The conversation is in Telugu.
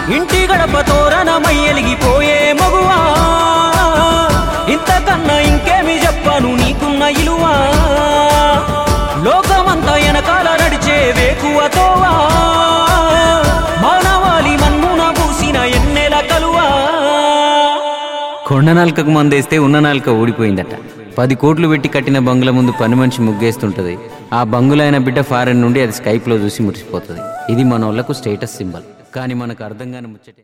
ఇంటి గడప తోరణమై ఎలిగిపోయే మగువా ఇంతకన్నా ఇంకేమి చెప్పను నీకున్న ఇలువా లోకమంతా వెనకాల నడిచే వేకువతోవా మానవాళి మన్నున పూసిన ఎన్నెల కలువా కొండ నాల్కకు మందేస్తే ఉన్న నాల్క ఊడిపోయిందట పది కోట్లు పెట్టి కట్టిన బంగుల ముందు పని మనిషి ముగ్గేస్తుంటది ఆ బంగులైన బిడ్డ ఫారెన్ నుండి అది స్కైప్లో చూసి మురిసిపోతుంది ఇది మన వాళ్ళకు స్టేటస్ సింబల్ కానీ మనకు అర్థం కాని ముచ్చటే